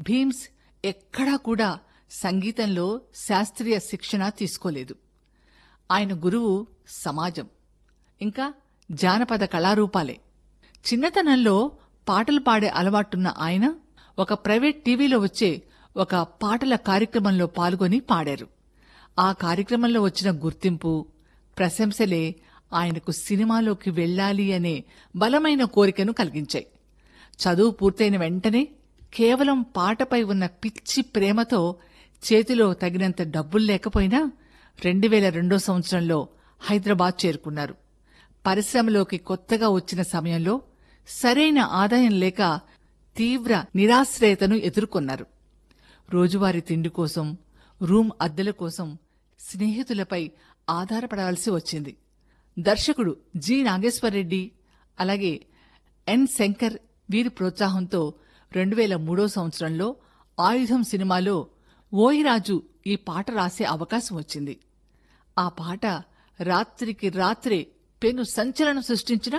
భీమ్స్ ఎక్కడా కూడా సంగీతంలో శాస్త్రీయ శిక్షణ తీసుకోలేదు ఆయన గురువు సమాజం ఇంకా జానపద కళారూపాలే చిన్నతనంలో పాటలు పాడే అలవాటున్న ఆయన ఒక ప్రైవేట్ టీవీలో వచ్చే ఒక పాటల కార్యక్రమంలో పాల్గొని పాడారు ఆ కార్యక్రమంలో వచ్చిన గుర్తింపు ప్రశంసలే ఆయనకు సినిమాలోకి వెళ్ళాలి అనే బలమైన కోరికను కలిగించాయి చదువు పూర్తయిన వెంటనే కేవలం పాటపై ఉన్న పిచ్చి ప్రేమతో చేతిలో తగినంత డబ్బులు లేకపోయినా రెండు వేల రెండో సంవత్సరంలో హైదరాబాద్ చేరుకున్నారు పరిశ్రమలోకి కొత్తగా వచ్చిన సమయంలో సరైన ఆదాయం లేక తీవ్ర నిరాశ్రయతను ఎదుర్కొన్నారు రోజువారీ తిండి కోసం రూమ్ అద్దెల కోసం స్నేహితులపై ఆధారపడాల్సి వచ్చింది దర్శకుడు జి నాగేశ్వరరెడ్డి అలాగే ఎన్ శంకర్ వీరి ప్రోత్సాహంతో రెండు వేల మూడో సంవత్సరంలో ఆయుధం సినిమాలో ఓయిరాజు ఈ పాట రాసే అవకాశం వచ్చింది ఆ పాట రాత్రికి రాత్రే పెను సంచలనం సృష్టించినా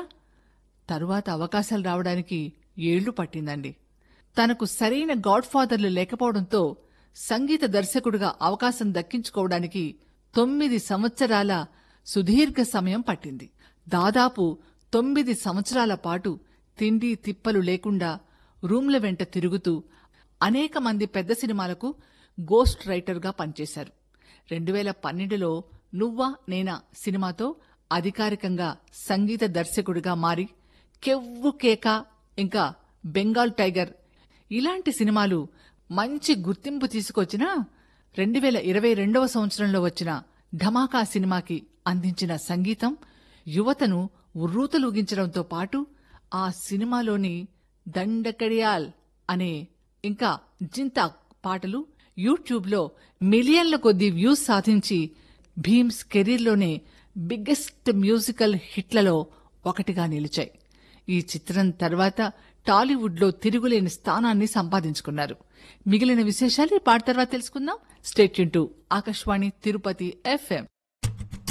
తరువాత అవకాశాలు రావడానికి ఏళ్లు పట్టిందండి తనకు సరైన గాడ్ ఫాదర్లు లేకపోవడంతో సంగీత దర్శకుడిగా అవకాశం దక్కించుకోవడానికి తొమ్మిది సంవత్సరాల సుదీర్ఘ సమయం పట్టింది దాదాపు తొమ్మిది సంవత్సరాల పాటు తిండి తిప్పలు లేకుండా రూమ్ల వెంట తిరుగుతూ అనేక మంది పెద్ద సినిమాలకు గోస్ట్ రైటర్గా పనిచేశారు రెండు వేల పన్నెండులో నువ్వా నేనా సినిమాతో అధికారికంగా సంగీత దర్శకుడిగా మారి కెవ్వు కేక ఇంకా బెంగాల్ టైగర్ ఇలాంటి సినిమాలు మంచి గుర్తింపు తీసుకొచ్చినా రెండు వేల ఇరవై రెండవ సంవత్సరంలో వచ్చిన ఢమాకా సినిమాకి అందించిన సంగీతం యువతను ఉర్రూతలూగించడంతో పాటు ఆ సినిమాలోని దండకడియాల్ అనే ఇంకా జింతా పాటలు యూట్యూబ్లో మిలియన్ల కొద్దీ వ్యూస్ సాధించి భీమ్స్ కెరీర్లోనే బిగ్గెస్ట్ మ్యూజికల్ హిట్లలో ఒకటిగా నిలిచాయి ఈ చిత్రం తర్వాత టాలీవుడ్లో తిరుగులేని స్థానాన్ని సంపాదించుకున్నారు మిగిలిన విశేషాలు ఈ పాట తర్వాత తెలుసుకుందాం స్టేట్ టు ఆకాశవాణి తిరుపతి ఎఫ్ఎం